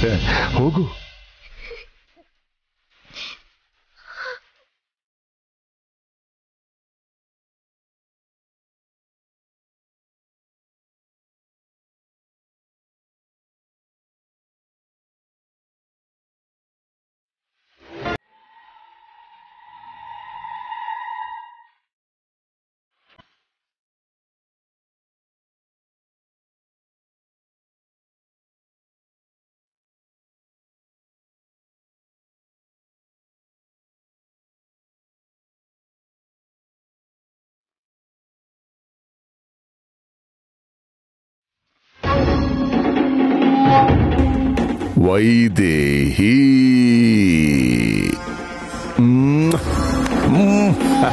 ಹೋಗು ವೈದೇಹಿ ಮ್ಮ್. ಮ್ಮ್.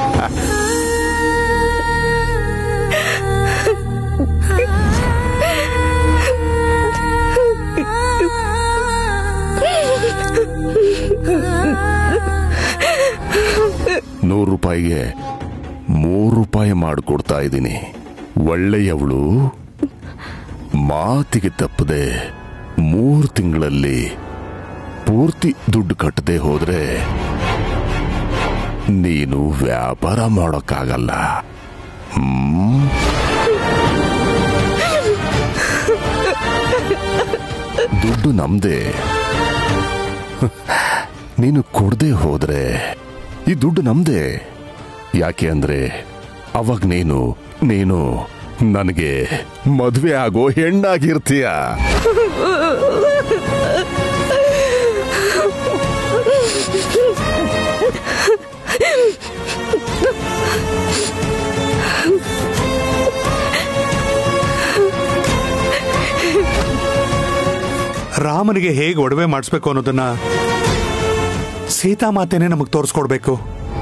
ನೂರು ರೂಪಾಯಿಗೆ ಮೂರು ರೂಪಾಯಿ ಮಾಡಿಕೊಡ್ತಾ ಇದ್ದೀನಿ ಒಳ್ಳೆಯವಳು ಮಾತಿಗೆ ತಪ್ಪದೆ ಮೂರು ತಿಂಗಳಲ್ಲಿ ಪೂರ್ತಿ ದುಡ್ಡು ಕಟ್ಟದೆ ಹೋದ್ರೆ ನೀನು ವ್ಯಾಪಾರ ಮಾಡೋಕ್ಕಾಗಲ್ಲ ಹ್ಮ್? ದುಡ್ಡು ನಮ್ದೇ ನೀನು ಕೊಡದೆ ಹೋದ್ರೆ ಈ ದುಡ್ಡು ನಮ್ದೇ ಯಾಕೆ ಅಂದ್ರೆ ಅವಾಗ ನೀನು ನೀನು ನನಗೆ ಮದುವೆ ಆಗೋ ಹೆಣ್ಣಾಗಿರ್ತೀಯ ರಾಮನಿಗೆ ಹೇಗೆ ಒಡವೆ ಮಾಡಿಸ್ಬೇಕು ಅನ್ನೋದನ್ನ ಸೀತಾಮಾತೆನೇ ನಮಗೆ ತೋರಿಸ್ಕೊಡ್ಬೇಕು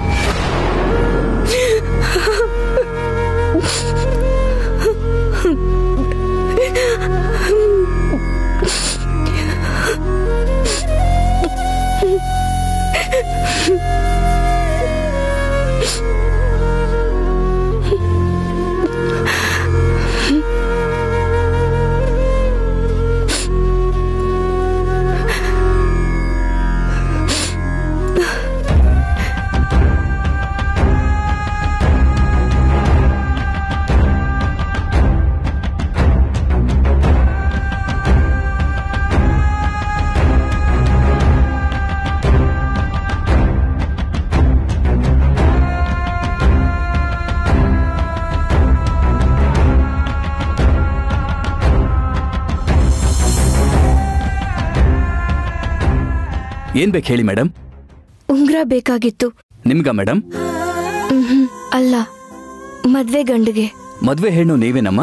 ಏನ್ ಬೇಕು ಹೇಳಿ ಮೇಡಮ್ ಉಂಗ್ರ ಬೇಕಾಗಿತ್ತು ನಿಮ್ಗ ಮೇಡಮ್ ಮ್ಹ್ಮ್. ಅಲ್ಲ ಮದ್ವೆ ಗಂಡಿಗೆ ಮದ್ವೆ ಹೆಣ್ಣು ನೀವೇನಮ್ಮ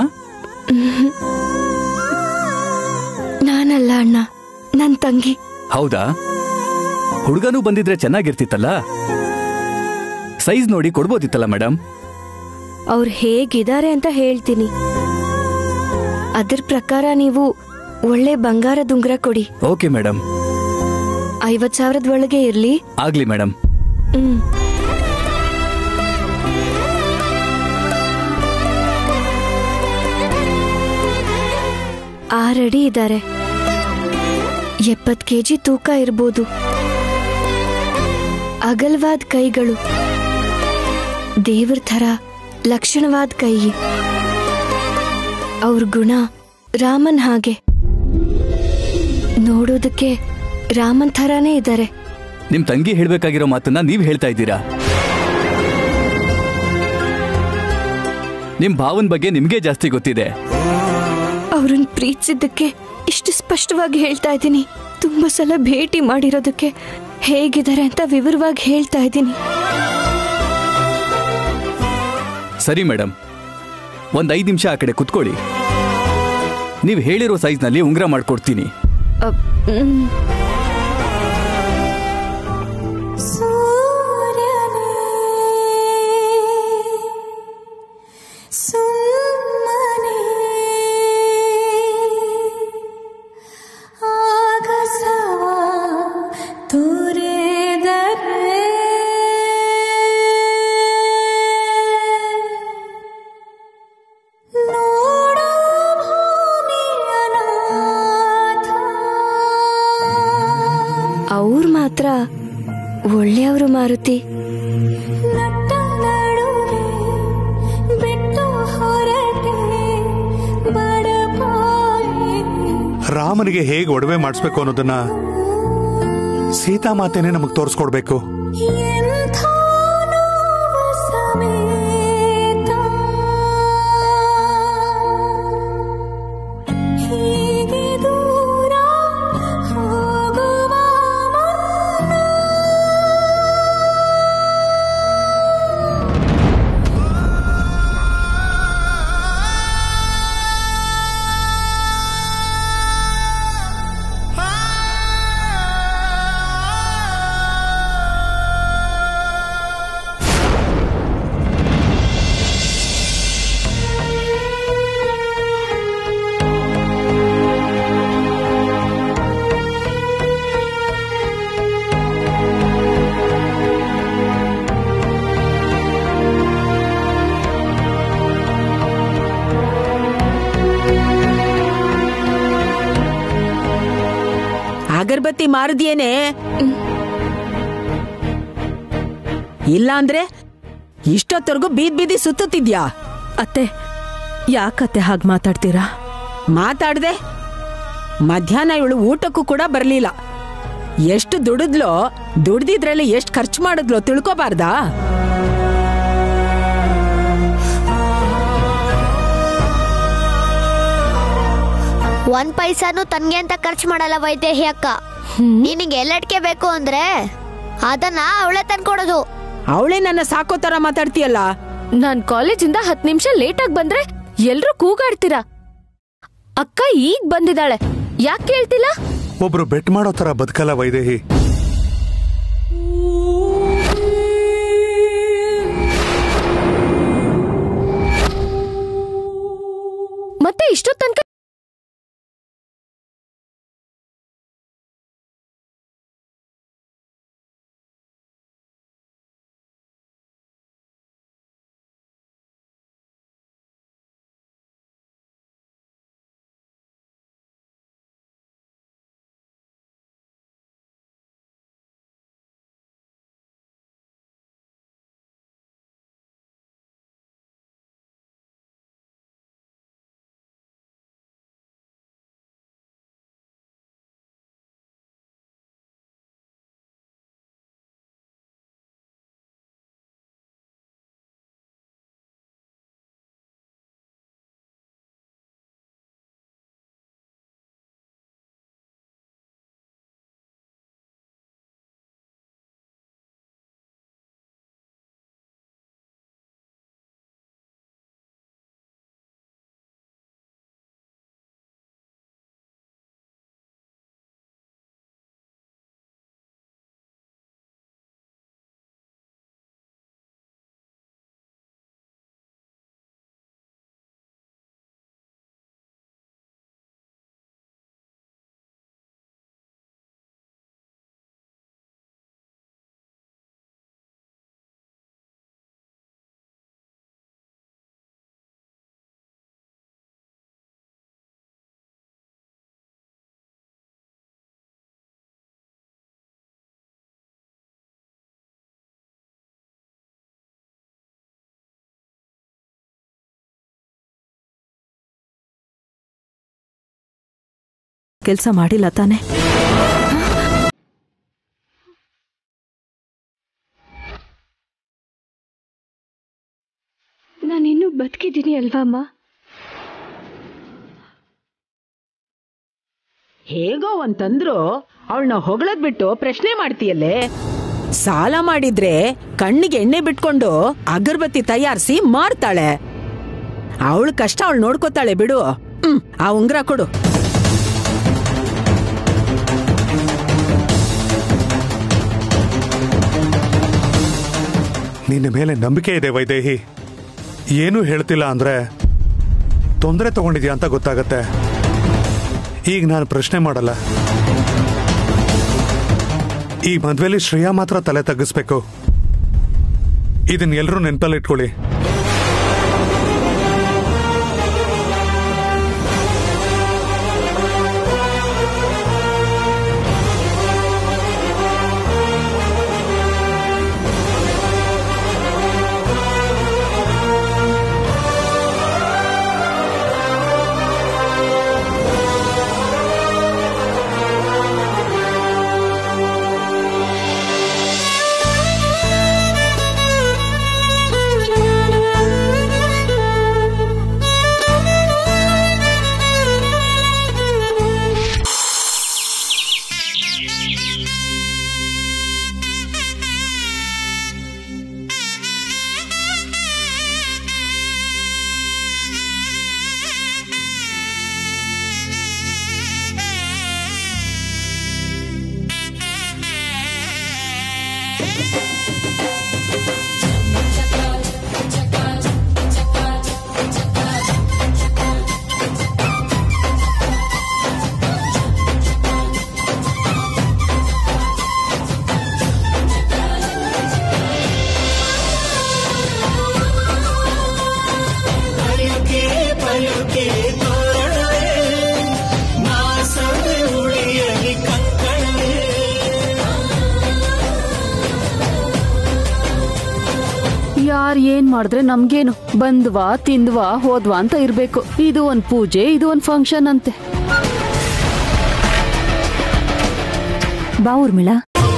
ನಾನಲ್ಲ ಅಣ್ಣ ನನ್ ತಂಗಿ ಹೌದಾ ಹುಡುಗನೂ ಬಂದಿದ್ರೆ ಚೆನ್ನಾಗಿರ್ತಿತ್ತಲ್ಲ ಸೈಜ್ ನೋಡಿ ಕೊಡ್ಬೋದಿತ್ತಲ್ಲ ಮೇಡಮ್ ಅವ್ರು ಹೇಗಿದ್ದಾರೆ ಅಂತ ಹೇಳ್ತೀನಿ ಅದ್ರ ಪ್ರಕಾರ ನೀವು ಒಳ್ಳೆ ಬಂಗಾರದ ಉಂಗ್ರ ಕೊಡಿ ಓಕೆ ಮೇಡಮ್ ಐವತ್ ಸಾವಿರದ ಒಳಗೆ ಇರ್ಲಿ ಆಗ್ಲಿ ಮೇಡಮ್ ಹ್ಮ್ ಆರಡಿ ಇದ್ದಾರೆ ಎಪ್ಪತ್ ಕೆಜಿ ತೂಕ ಇರ್ಬೋದು ಅಗಲ್ವಾದ ಕೈಗಳು ದೇವ್ರ ಥರ ಲಕ್ಷಣವಾದ ಕೈ ಅವ್ರ ಗುಣ ರಾಮನ್ ಹಾಗೆ ನೋಡೋದಕ್ಕೆ ರಾಮನ್ ಥರಾನೇ ಇದ್ದಾರೆ ನಿಮ್ ತಂಗಿ ಹೇಳ್ಬೇಕಾಗಿರೋ ಮಾತನ್ನ ನೀವ್ ಹೇಳ್ತಾ ಇದ್ದೀರಾ ನಿಮ್ ಭಾವನ್ ಬಗ್ಗೆ ನಿಮ್ಗೆ ಜಾಸ್ತಿ ಗೊತ್ತಿದೆ ಅವ್ರನ್ನ ಪ್ರೀತಿಸಿದ್ದಕ್ಕೆ ಇಷ್ಟು ಸ್ಪಷ್ಟವಾಗಿ ಹೇಳ್ತಾ ಇದ್ದೀನಿ ತುಂಬಾ ಸಲ ಭೇಟಿ ಮಾಡಿರೋದಕ್ಕೆ ಹೇಗಿದ್ದಾರೆ ಅಂತ ವಿವರವಾಗಿ ಹೇಳ್ತಾ ಇದ್ದೀನಿ ಸರಿ ಮೇಡಮ್ ಒಂದ್ ಐದ್ ನಿಮಿಷ ಆ ಕಡೆ ಕುತ್ಕೊಳ್ಳಿ ನೀವ್ ಹೇಳಿರೋ ಸೈಜ್ನಲ್ಲಿ ಉಂಗ್ರ ಮಾಡ್ಕೊಡ್ತೀನಿ ಅಬ್, ಮ್, ಸುಮ್ಮನೆ ಆಗಸವ ತೋರೆದರೆ ನೋಡು ಭೂಮಿಯ ನಾಥ ಮಾತ್ರ ಒಳ್ಳೆಯವರು ಮಾರುತಿ ನಟ್ಟ ನಡುವೆ ಬಿಟ್ಟು ಹೊರಟೆ ಬಡಪಾಯಿ ರಾಮನಿಗೆ ಹೇಗೆ ಒಡವೆ ಮಾಡಿಸ್ಬೇಕು ಅನ್ನೋದನ್ನ ಸೀತಾಮಾತೆನೇ ನಮಗೆ ತೋರಿಸ್ಕೊಡ್ಬೇಕು ಎಂಥ ನೋವು ಸಮೇತ ಹೀಗೆ ದೂರ ಹೋಗುವ ಮುನ್ನ ಅಗರ್ಬತ್ತಿ ಮಾರದಿಯೇನೆ ಇಲ್ಲ ಅಂದ್ರೆ ಇಷ್ಟೊತ್ತವರೆಗೂ ಬೀದ್ ಬೀದಿ ಸುತ್ತುತ್ತಿದ್ಯಾ ಅತ್ತೆ ಯಾಕತ್ತೆ ಹಾಗೆ ಮಾತಾಡ್ತೀರಾ ಮಾತಾಡ್ದೆ ಮಧ್ಯಾಹ್ನ ಇವಳು ಊಟಕ್ಕೂ ಕೂಡ ಬರ್ಲಿಲ್ಲ ಎಷ್ಟು ದುಡಿದ್ಲೋ ದುಡ್ದಿದ್ರಲ್ಲಿ ಎಷ್ಟು ಖರ್ಚು ಮಾಡಿದ್ಲೋ ತಿಳ್ಕೊಬಾರ್ದಾ ಒಂದ್ ಪೈಸಾನು ತನ್ಗೆ ಅಂತ ಖರ್ಚು ಮಾಡಲ್ಲ ವೈದೇಹಿ ಅಕ್ಕ ನಿನಗೆ ಎಲ್ಲಟ್ಕೆ ಬೇಕು ಅಂದ್ರೆ ಅದನ್ನ ಅವಳೇ ತಂದ್ಕೊಡೋದು ಅವಳೇ ನನ್ನ ಸಾಕೋ ತರ ಮಾತಾಡ್ತೀಯಲ್ಲ ನಾನ್ ಕಾಲೇಜಿಂದ ಹತ್ ನಿಮಿಷ ಲೇಟ್ ಆಗಿ ಬಂದ್ರೆ ಎಲ್ರೂ ಕೂಗಾಡ್ತೀರಾ ಅಕ್ಕ ಈಗ ಬಂದಿದ್ದಾಳೆ ಯಾಕೆ ಕೇಳ್ತಿಲ್ಲ ಒಬ್ರು ಬೆಟ್ ಮಾಡೋ ತರ ಬದುಕಲ್ಲ ವೈದೇಹಿ ಮತ್ತೆ ಇಷ್ಟೊತ್ ತನಕ ಕೆಲಸ ಮಾಡಿಲ್ಲ ತಾನೆ ನಾನಿನ್ನೂ ಬದುಕಿದ್ದೀನಿ ಅಲ್ವಾ ಅಮ್ಮ ಹೇಗೋ ಅಂತಂದ್ರು ಅವಳನ್ನ ಹೊಗಳದ್ ಬಿಟ್ಟು ಪ್ರಶ್ನೆ ಮಾಡ್ತೀಯಲ್ಲೇ ಸಾಲ ಮಾಡಿದ್ರೆ ಕಣ್ಣಿಗೆ ಎಣ್ಣೆ ಬಿಟ್ಕೊಂಡು ಅಗರಬತ್ತಿ ತಯಾರಿಸಿ ಮಾರ್ತಾಳೆ ಅವಳ ಕಷ್ಟ ಅವಳು ನೋಡ್ಕೋತಾಳೆ ಬಿಡು ಹ್ಮ್ ಆ ಉಂಗ್ರ ಕೊಡು ನಿನ್ನ ಮೇಲೆ ನಂಬಿಕೆ ಇದೆ ವೈದೇಹಿ ಏನೂ ಹೇಳ್ತಿಲ್ಲ ಅಂದ್ರೆ ತೊಂದರೆ ತಗೊಂಡಿದ್ಯಾ ಅಂತ ಗೊತ್ತಾಗತ್ತೆ ಈಗ ನಾನು ಪ್ರಶ್ನೆ ಮಾಡಲ್ಲ ಈ ಮದ್ವೆಲಿ ಶ್ರೇಯಾ ಮಾತ್ರ ತಲೆ ತಗ್ಗಿಸ್ಬೇಕು ಇದನ್ನ ಎಲ್ಲರೂ ನೆನಪಲ್ಲಿ ಇಟ್ಕೊಳ್ಳಿ ಬದುಕೆ ತೋರಣವೇ ನಾಸದೆ ಉಳಿಯಲಿ ಕಂಕಣವೇ ಯಾರ್ ಏನ್ ಮಾಡಿದ್ರೆ ನಮ್ಗೇನು ಬಂದ್ವಾ ತಿಂದ್ವಾ ಹೋದ್ವಾ ಅಂತ ಇರ್ಬೇಕು ಇದು ಒಂದ್ ಪೂಜೆ ಇದು ಒಂದ್ ಫಂಕ್ಷನ್ ಅಂತೆ ಬಾ ಊರ್ಮಿಳಾ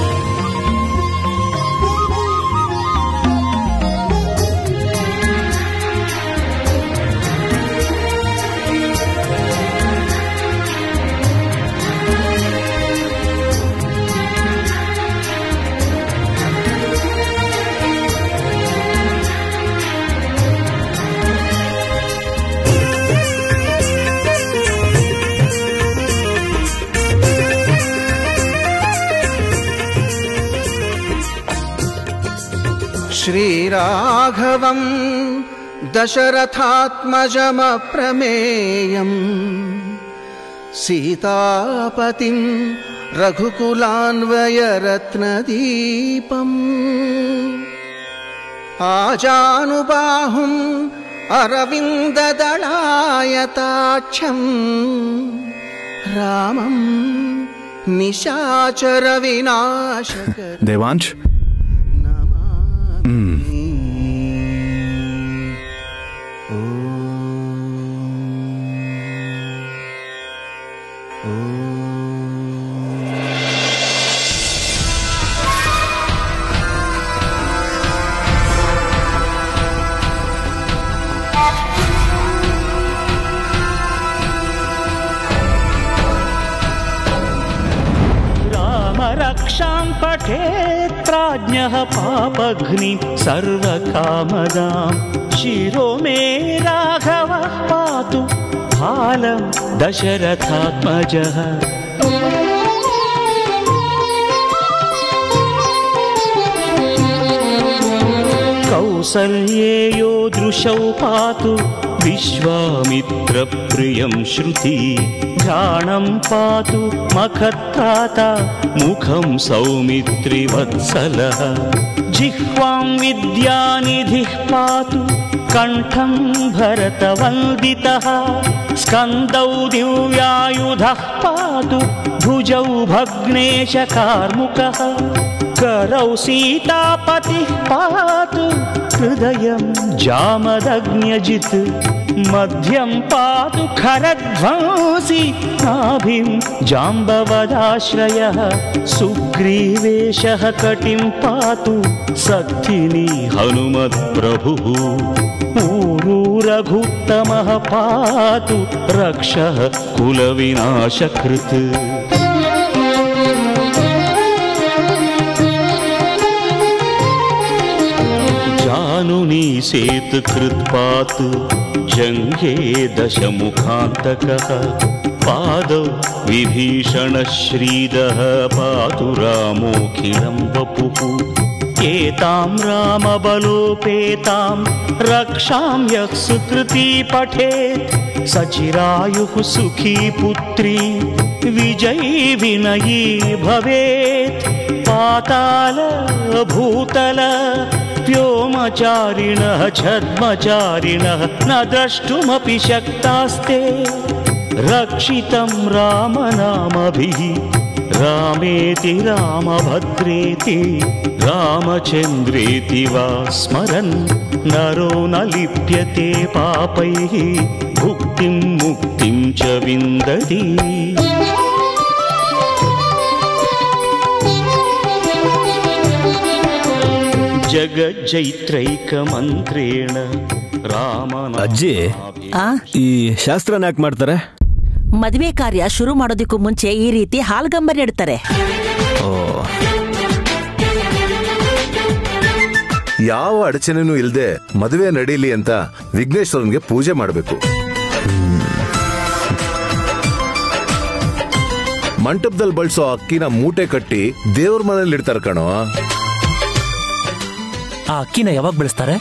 श्रीराघवम् दशरथात्मजमप्रमेयम् सीतापतिम् रघुकुलान्वयरत्नदीपम् आजानुबाहुम् अरविन्ददलायताक्षम् रामम् निशाचरविनाशक ದೇವಾಂಶ್ ಹ್ಮ್ राम रक्षां पठेत् प्राज्ञः पापघ्नि सर्वकामदां शिरो मे राघवः पातु फालं दशरथात्मजः कौसल्येयो दृशौ पातु विश्वामित्रप्रियं श्रुति घ्राणं पातु मखत्राता मुखं सौमित्रिवत्सलः जिह्वां विद्यानिधिः पातु कण्ठं भरतवन्दितः स्कन्दौ दिव्यायुधः पातु भुजौ भग्नेशकार्मुकः करौ सीतापतिः पातु हृदयं जामदग्न्यजित् मध्यं पातु खरध्वंसि नाभिं जाम्बवदाश्रयः सुग्रीवेशः कटिं पातु सत्थिनी हनुमत्प्रभुः ऊरू रघुत्तमः पातु रक्षः कुलविनाशकृत् जानुनी सेतुकृत्पात् जङ्घे दशमुखान्तकः पादौ विभीषणश्रीदः पातु रामोऽखिलं वपुः एतां रामबलोपेतां रक्षां यः सुकृती पठेत् सचिरायुः सुखी पुत्री विजयी विनयी भवेत् पाताल भूतल व्योमचारिणः छद्मचारिणः न द्रष्टुमपि शक्तास्ते रक्षितं रामनामभिः रामेति रामभद्रेति रामचन्द्रेति वा स्मरन् नरो न लिप्यते पापैः भुक्तिं मुक्तिं च विन्दति ಜಗಜ್ಜೈತ್ರೈಕಮಂತ್ರೇಣ ರಾಮನ ಅಜ್ಜಿ ಈ ಶಾಸ್ತ್ರನ ಯಾಕೆ ಮಾಡ್ತಾರೆ ಮದುವೆ ಕಾರ್ಯ ಶುರು ಮಾಡೋದಕ್ಕೂ ಮುಂಚೆ ಈ ರೀತಿ ಹಾಲ್ಗಂಬರ್ ಇಡ್ತಾರೆ ಓ ಯಾವ ಅಡಚಣೆನೂ ಇಲ್ಲದೆ ಮದುವೆ ನಡೀಲಿ ಅಂತ ವಿಘ್ನೇಶ್ವರನ್ಗೆ ಪೂಜೆ ಮಾಡಬೇಕು ಮಂಟಪದಲ್ಲಿ ಬಳಸೋ ಅಕ್ಕಿನ ಮೂಟೆ ಕಟ್ಟಿ ದೇವ್ರ ಮನೇಲಿ ಇಡ್ತಾರ ಕಣೋ ಆ ಅಕ್ಕಿನ ಯಾವಾಗ ಬೆಳೆಸ್ತಾರೆ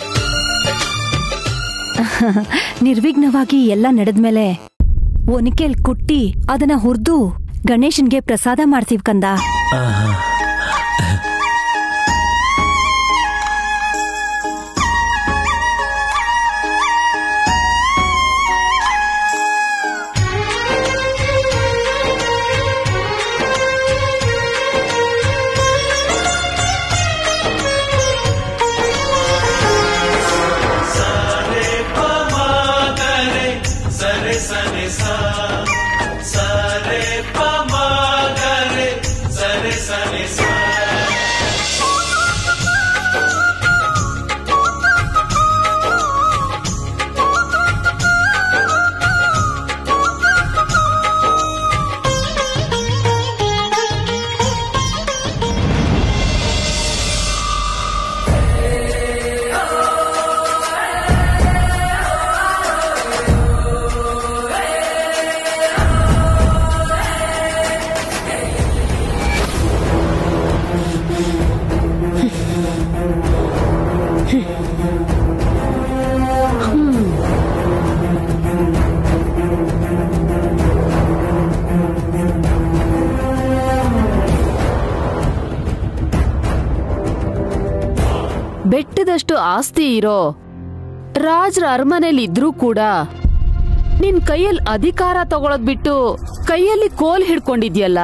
ನಿರ್ವಿಘ್ನವಾಗಿ ಎಲ್ಲ ನಡೆದ್ಮೇಲೆ ಒನಕೆಲ್ ಕುಟ್ಟಿ ಅದನ್ನ ಹುರಿದು ಗಣೇಶನ್ಗೆ ಪ್ರಸಾದ ಮಾಡ್ತೀವಿ ಕಂದ ಬೇಕಾದಷ್ಟು ಆಸ್ತಿ ಇರೋ ರಾಜ್ರ ಅರಮನೆಯಲ್ಲಿ ಇದ್ರೂ ಕೂಡ ನಿನ್ ಕೈಯಲ್ಲಿ ಅಧಿಕಾರ ತಗೊಳದ್ ಬಿಟ್ಟು ಕೈಯಲ್ಲಿ ಕೋಲ್ ಹಿಡ್ಕೊಂಡಿದ್ಯಲ್ಲ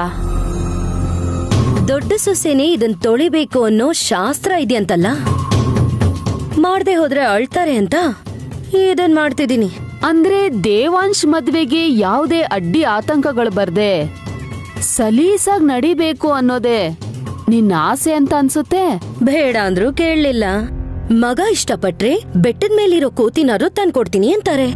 ದೊಡ್ಡ ಸೊಸೆನೆ ಇದನ್ ತೊಳಿಬೇಕು ಅನ್ನೋ ಶಾಸ್ತ್ರ ಇದೆಯಂತಲ್ಲ ಮಾಡ್ದೆ ಹೋದ್ರೆ ಅಳ್ತಾರೆ ಅಂತ ಇದನ್ ಮಾಡ್ತಿದ್ದೀನಿ ಅಂದ್ರೆ ದೇವಾಂಶ್ ಮದ್ವೆಗೆ ಯಾವುದೇ ಅಡ್ಡಿ ಆತಂಕಗಳು ಬರ್ದೆ ಸಲೀಸಾಗ್ ನಡಿಬೇಕು ಅನ್ನೋದೇ ನಿನ್ನ ಆಸೆ ಅಂತ ಅನ್ಸುತ್ತೆ ಬೇಡ ಅಂದ್ರೂ ಕೇಳಲಿಲ್ಲ ಮಗ ಇಷ್ಟಪಟ್ರೆ ಬೆಟ್ಟದ ಮೇಲಿರೋ ಕೋತಿನಾರು ತಂದ್ಕೊಡ್ತೀನಿ ಅಂತಾರೆ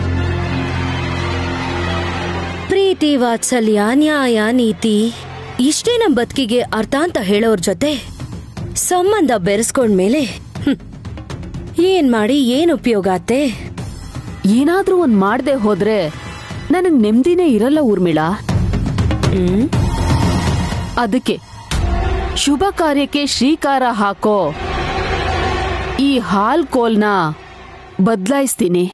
ಪ್ರೀತಿ ವಾತ್ಸಲ್ಯ ನ್ಯಾಯ ನೀತಿ ಇಷ್ಟೇ ನಮ್ ಬದುಕಿಗೆ ಅರ್ಥ ಅಂತ ಹೇಳೋರ್ ಜೊತೆ ಸಂಬಂಧ ಬೆರೆಸ್ಕೊಂಡ್ಮೇಲೆ ಹ್ಮ್, ಏನ್ ಮಾಡಿ ಏನ್ ಉಪಯೋಗ ಆತೆ ಏನಾದ್ರೂ ಒಂದ್ ಮಾಡ್ದೆ ಹೋದ್ರೆ ನನಗ್ ನೆಮ್ಮದಿನೇ ಇರಲ್ಲ ಊರ್ಮಿಳಾ ಅದಕ್ಕೆ ಶುಭ ಕಾರ್ಯಕ್ಕೆ ಶ್ರೀಕಾರ ಹಾಕೋ ಈ ಹಾಲ್ ಕೋಲ್ನ ಬದಲಾಯಿಸ್ತೀನಿ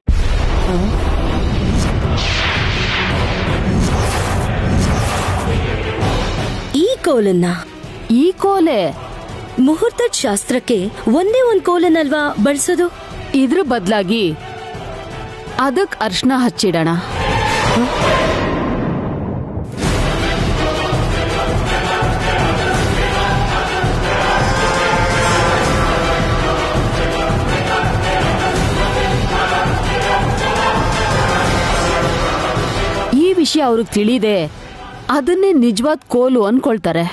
ಈ ಕೋಲನ್ನ ಈ ಕೋಲೆ ಮುಹೂರ್ತದ ಶಾಸ್ತ್ರಕ್ಕೆ ಒಂದೇ ಒಂದ್ ಕೋಲನ್ನಲ್ವಾ ಬಳಸೋದು ಇದ್ರ ಬದಲಾಗಿ ಅದಕ್ ಅರ್ಶನ ಹಚ್ಚಿಡೋಣ ಈ ವಿಷಯ ಅವ್ರಿಗೆ ತಿಳಿದೆ ಅದನ್ನೇ ನಿಜವಾದ ಕೋಲು ಅನ್ಕೊಳ್ತಾರೆ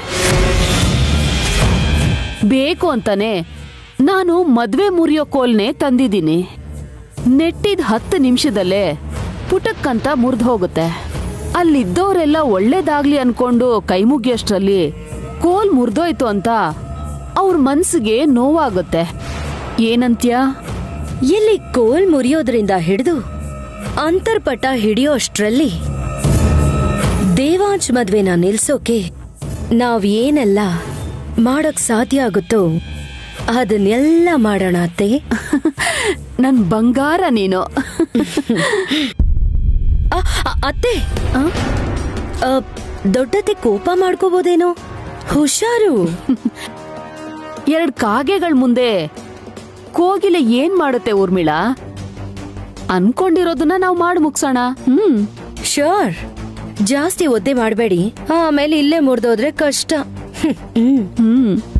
ಬೇಕು ಅಂತಾನೆ ನಾನು ಮದ್ವೆ ಮುರಿಯೋ ಕೋಲ್ನೆ ತಂದಿದ್ದೀನಿ ನೆಟ್ಟಿದ್ ಹತ್ತು ನಿಮಿಷದಲ್ಲೇ ಪುಟಕ್ಕಂತ ಮುರಿದು ಹೋಗುತ್ತೆ ಅಲ್ಲಿದ್ದವರೆಲ್ಲ ಒಳ್ಳೇದಾಗ್ಲಿ ಅನ್ಕೊಂಡು ಕೈ ಮುಗಿಯೋಷ್ಟ್ರಲ್ಲಿ ಕೋಲ್ ಮುರಿದೋಯ್ತು ಅಂತ ಅವ್ರ ಮನ್ಸಿಗೆ ನೋವಾಗುತ್ತೆ ಏನಂತ್ಯ ಎಲ್ಲಿ ಕೋಲ್ ಮುರಿಯೋದ್ರಿಂದ ಹಿಡಿದು ಅಂತರ್ಪಟ ಹಿಡಿಯೋ ಅಷ್ಟ್ರಲ್ಲಿ ದೇವಾಂಶ್ ಮದ್ವೆನ ನಿಲ್ಸೋಕೆ ನಾವ್ ಏನೆಲ್ಲ ಮಾಡಕ್ ಸಾಧ್ಯ ಆಗುತ್ತೋ ಅದನ್ನೆಲ್ಲ ಮಾಡೋಣ ಅತ್ತೆ ನನ್ ಬಂಗಾರ ನೀನು ಅ- ಅ- ಅತ್ತೆ ಅ, ದೊಡ್ಡತ್ತೆ ಕೋಪ ಮಾಡ್ಕೋಬೋದೇನೋ ಹುಷಾರು ಎರಡ್ ಕಾಗೆಗಳ ಮುಂದೆ ಕೋಗಿಲೆ ಏನ್ ಮಾಡುತ್ತೆ ಊರ್ಮಿಳಾ ಅನ್ಕೊಂಡಿರೋದನ್ನ ನಾವು ಮಾಡಿ ಮುಗ್ಸೋಣ ಹ್ಮ್ ಶೋರ್ ಜಾಸ್ತಿ ಒದ್ದೆ ಮಾಡಬೇಡಿ ಆಮೇಲೆ ಇಲ್ಲೇ ಮುರಿದೋದ್ರೆ ಕಷ್ಟ ಹ್ಮ್ ಹ್ಮ್